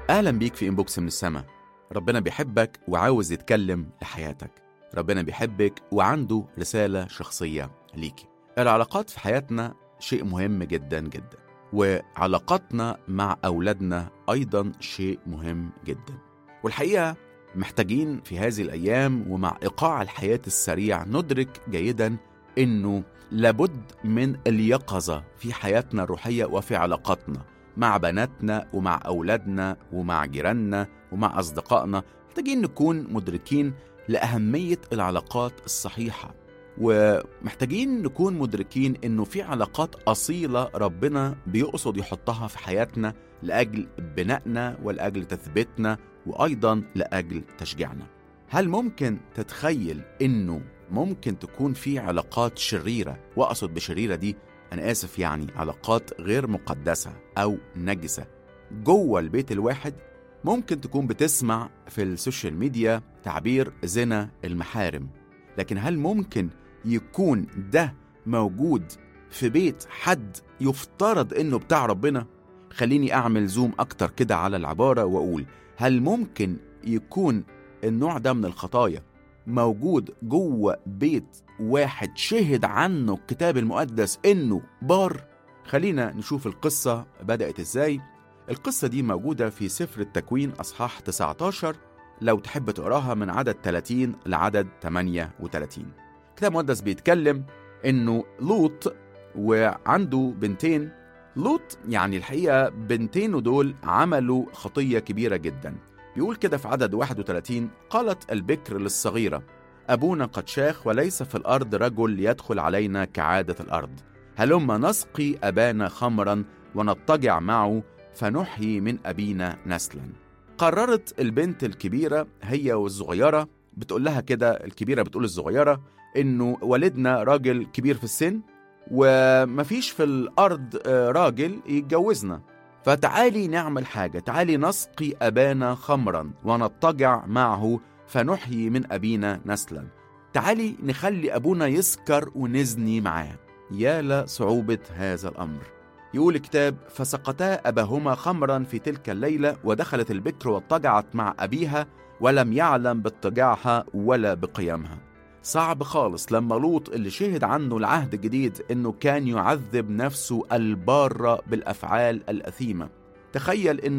أهلا بيك في إنبوكس من السما ربنا بيحبك وعاوز يتكلم لحياتك ربنا بيحبك وعنده رسالة شخصية ليكي العلاقات في حياتنا شيء مهم جدا جدا وعلاقاتنا مع أولادنا أيضا شيء مهم جدا والحقيقة محتاجين في هذه الأيام ومع إيقاع الحياة السريع ندرك جيدا إنه لابد من اليقظة في حياتنا الروحية وفي علاقاتنا مع بناتنا ومع أولادنا ومع جيراننا ومع أصدقائنا محتاجين نكون مدركين لأهمية العلاقات الصحيحة ومحتاجين نكون مدركين إنه في علاقات أصيلة ربنا بيقصد يحطها في حياتنا لأجل بنائنا ولأجل تثبيتنا وأيضا لأجل تشجيعنا هل ممكن تتخيل إنه ممكن تكون في علاقات شريرة وأقصد بشريرة دي أنا آسف يعني علاقات غير مقدسة أو نجسة جوه البيت الواحد ممكن تكون بتسمع في السوشيال ميديا تعبير زنا المحارم لكن هل ممكن يكون ده موجود في بيت حد يفترض انه بتاع ربنا خليني اعمل زوم اكتر كده على العبارة واقول هل ممكن يكون النوع ده من الخطايا موجود جوه بيت واحد شهد عنه الكتاب المقدس انه بار خلينا نشوف القصة بدأت ازاي القصة دي موجودة في سفر التكوين أصحاح 19 لو تحب تقراها من عدد 30 لعدد 38 الكتاب المقدس بيتكلم انه لوط وعنده بنتين لوط يعني الحقيقة بنتينه دول عملوا خطية كبيرة جدا بيقول كده في عدد 31 قالت البكر للصغيرة أبونا قد شاخ وليس في الأرض رجل يدخل علينا كعادة الأرض هلما نسقي أبانا خمرا ونضطجع معه فنحيي من أبينا نسلا قررت البنت الكبيرة هي والصغيرة بتقول لها كده الكبيرة بتقول الصغيرة إنه والدنا راجل كبير في السن ومفيش في الأرض راجل يتجوزنا فتعالي نعمل حاجة تعالي نسقي أبانا خمرا ونضطجع معه فنحيي من أبينا نسلا تعالي نخلي أبونا يسكر ونزني معاه يا لصعوبة هذا الأمر يقول الكتاب فسقتا أباهما خمرا في تلك الليلة ودخلت البكر واضطجعت مع أبيها ولم يعلم باضطجاعها ولا بقيامها صعب خالص لما لوط اللي شهد عنه العهد الجديد انه كان يعذب نفسه البارة بالافعال الاثيمة تخيل ان